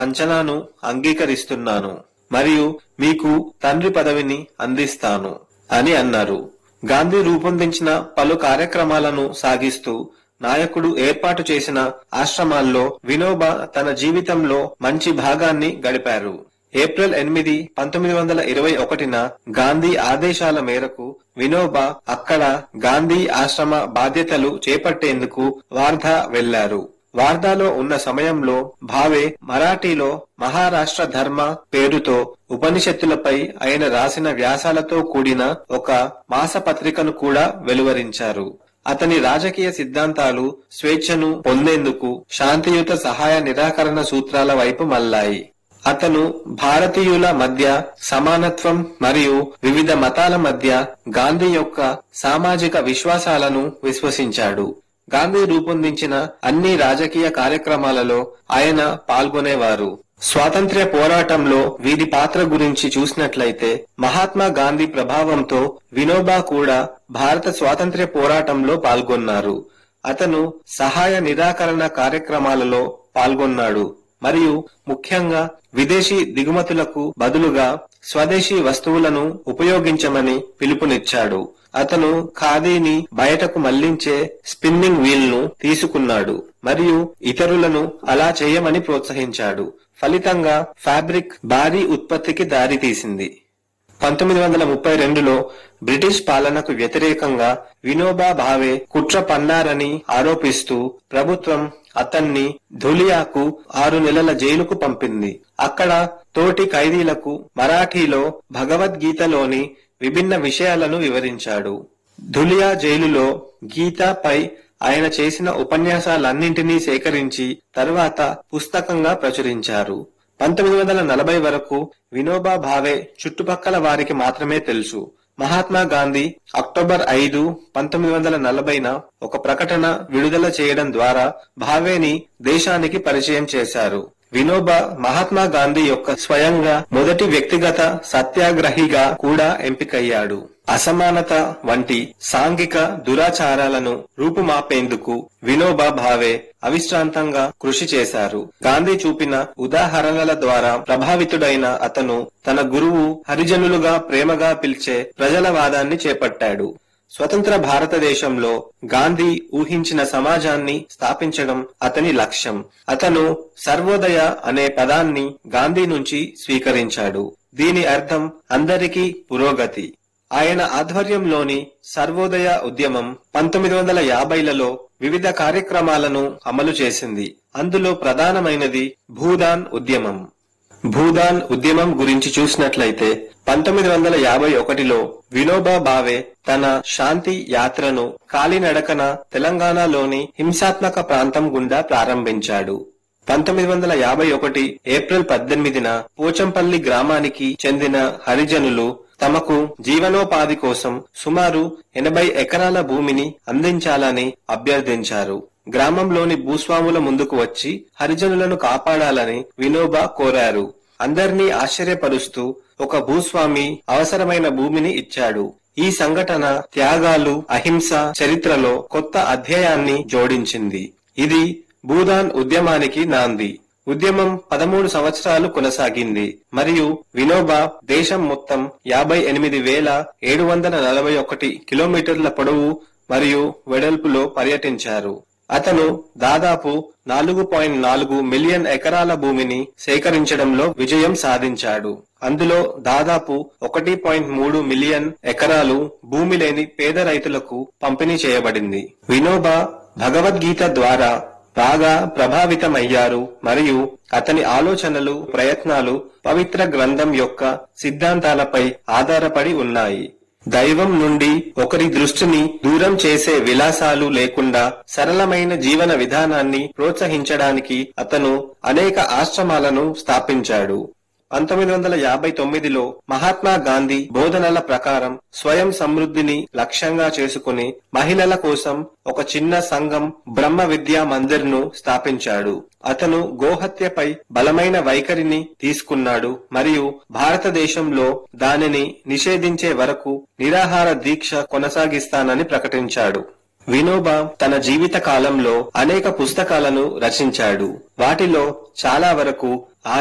అంచనాను అంగీకరిస్తున్నాను మరియు మీకు తండ్రి పదవిని అందిస్తాను అని అన్నారు గాంధీ రూపొందించిన పలు కార్యక్రమాలను సాగిస్తూ నాయకుడు ఏర్పాటు చేసిన ఆశ్రమాల్లో వినోబా తన జీవితంలో మంచి భాగాన్ని గడిపారు ఏప్రిల్ ఎనిమిది పంతొమ్మిది వందల ఇరవై ఒకటిన గాంధీ ఆదేశాల మేరకు వినోబా అక్కడ గాంధీ ఆశ్రమ బాధ్యతలు చేపట్టేందుకు వార్ధా వెళ్లారు వార్ధాలో ఉన్న సమయంలో భావే మరాఠీలో మహారాష్ట్ర ధర్మ పేరుతో ఉపనిషత్తులపై ఆయన రాసిన వ్యాసాలతో కూడిన ఒక మాసపత్రికను కూడా వెలువరించారు అతని రాజకీయ సిద్ధాంతాలు స్వేచ్ఛను పొందేందుకు శాంతియుత సహాయ నిరాకరణ సూత్రాల వైపు మల్లాయి అతను భారతీయుల మధ్య సమానత్వం మరియు వివిధ మతాల మధ్య గాంధీ యొక్క సామాజిక విశ్వాసాలను విశ్వసించాడు గాంధీ రూపొందించిన అన్ని రాజకీయ కార్యక్రమాలలో ఆయన పాల్గొనేవారు స్వాతంత్ర్య పోరాటంలో వీరి పాత్ర గురించి చూసినట్లయితే మహాత్మా గాంధీ ప్రభావంతో వినోబా కూడా భారత స్వాతంత్ర్య పోరాటంలో పాల్గొన్నారు అతను సహాయ నిరాకరణ కార్యక్రమాలలో పాల్గొన్నాడు మరియు ముఖ్యంగా విదేశీ దిగుమతులకు బదులుగా స్వదేశీ వస్తువులను ఉపయోగించమని పిలుపునిచ్చాడు అతను ఖాదీని బయటకు మళ్లించే స్పిన్నింగ్ వీల్ ను తీసుకున్నాడు మరియు ఇతరులను అలా చేయమని ప్రోత్సహించాడు ఫలితంగా ఫ్యాబ్రిక్ భారీ ఉత్పత్తికి దారితీసింది పంతొమ్మిది వందల ముప్పై రెండులో బ్రిటిష్ పాలనకు వ్యతిరేకంగా వినోబా భావే కుట్ర పన్నారని ఆరోపిస్తూ ప్రభుత్వం అతన్ని ధులియాకు ఆరు నెలల జైలుకు పంపింది అక్కడ తోటి ఖైదీలకు మరాఠీలో భగవద్గీతలోని విభిన్న విషయాలను వివరించాడు ధులియా జైలులో గీతాపై ఆయన చేసిన ఉపన్యాసాలన్నింటినీ సేకరించి తరువాత పుస్తకంగా ప్రచురించారు పంతొమ్మిది వందల నలభై వరకు వినోబా భావే చుట్టుపక్కల వారికి మాత్రమే తెలుసు మహాత్మా గాంధీ అక్టోబర్ ఐదు పంతొమ్మిది వందల నలభైన ఒక ప్రకటన విడుదల చేయడం ద్వారా భావేని దేశానికి పరిచయం చేశారు వినోబా మహాత్మా గాంధీ యొక్క స్వయంగా మొదటి వ్యక్తిగత సత్యాగ్రహిగా కూడా ఎంపికయ్యాడు అసమానత వంటి సాంఘిక దురాచారాలను రూపుమాపేందుకు వినోబా భావే అవిశ్రాంతంగా కృషి చేశారు గాంధీ చూపిన ఉదాహరణల ద్వారా ప్రభావితుడైన అతను తన గురువు హరిజనులుగా ప్రేమగా పిలిచే ప్రజల వాదాన్ని చేపట్టాడు స్వతంత్ర భారతదేశంలో గాంధీ ఊహించిన సమాజాన్ని స్థాపించడం అతని లక్ష్యం అతను సర్వోదయ అనే పదాన్ని గాంధీ నుంచి స్వీకరించాడు దీని అర్థం అందరికీ పురోగతి ఆయన ఆధ్వర్యంలోని సర్వోదయ ఉద్యమం పంతొమ్మిది వందల యాభైలలో వివిధ కార్యక్రమాలను అమలు చేసింది అందులో ప్రధానమైనది భూదాన్ ఉద్యమం భూదాన్ ఉద్యమం గురించి చూసినట్లయితే పంతొమ్మిది వందల యాభై ఒకటిలో వినోబా భావే తన శాంతి యాత్రను కాలినడకన తెలంగాణలోని హింసాత్మక ప్రాంతం గుండా ప్రారంభించాడు పంతొమ్మిది వందల యాభై ఒకటి ఏప్రిల్ పద్దెనిమిదిన పోచంపల్లి గ్రామానికి చెందిన హరిజనులు తమకు జీవనోపాధి కోసం సుమారు ఎనభై ఎకరాల భూమిని అందించాలని అభ్యర్థించారు గ్రామంలోని భూస్వాముల ముందుకు వచ్చి హరిజనులను కాపాడాలని వినోబా కోరారు అందర్నీ ఆశ్చర్యపరుస్తూ ఒక భూస్వామి అవసరమైన భూమిని ఇచ్చాడు ఈ సంఘటన త్యాగాలు అహింస చరిత్రలో కొత్త అధ్యాయాన్ని జోడించింది ఇది భూదాన్ ఉద్యమానికి నాంది ఉద్యమం పదమూడు సంవత్సరాలు కొనసాగింది మరియు వినోబా దేశం మొత్తం యాభై ఎనిమిది వేల ఏడు వందల నలభై ఒకటి కిలోమీటర్ల పొడవు మరియు వెడల్పులో పర్యటించారు అతను దాదాపు నాలుగు పాయింట్ నాలుగు మిలియన్ ఎకరాల భూమిని సేకరించడంలో విజయం సాధించాడు అందులో దాదాపు ఒకటి పాయింట్ మూడు మిలియన్ ఎకరాలు భూమి లేని పేద రైతులకు పంపిణీ చేయబడింది వినోబా భగవద్గీత ద్వారా బాగా ప్రభావితమయ్యారు మరియు అతని ఆలోచనలు ప్రయత్నాలు పవిత్ర గ్రంథం యొక్క సిద్ధాంతాలపై ఆధారపడి ఉన్నాయి దైవం నుండి ఒకరి దృష్టిని దూరం చేసే విలాసాలు లేకుండా సరళమైన జీవన విధానాన్ని ప్రోత్సహించడానికి అతను అనేక ఆశ్రమాలను స్థాపించాడు పంతొమ్మిది వందల యాభై తొమ్మిదిలో మహాత్మా గాంధీ బోధనల ప్రకారం స్వయం సమృద్ధిని లక్ష్యంగా చేసుకుని మహిళల కోసం ఒక చిన్న సంఘం బ్రహ్మ విద్యా మందిర్ ను స్థాపించాడు అతను గోహత్యపై బలమైన వైఖరిని తీసుకున్నాడు మరియు భారతదేశంలో దానిని నిషేధించే వరకు నిరాహార దీక్ష కొనసాగిస్తానని ప్రకటించాడు వినోబా తన జీవిత కాలంలో అనేక పుస్తకాలను రచించాడు వాటిలో చాలా వరకు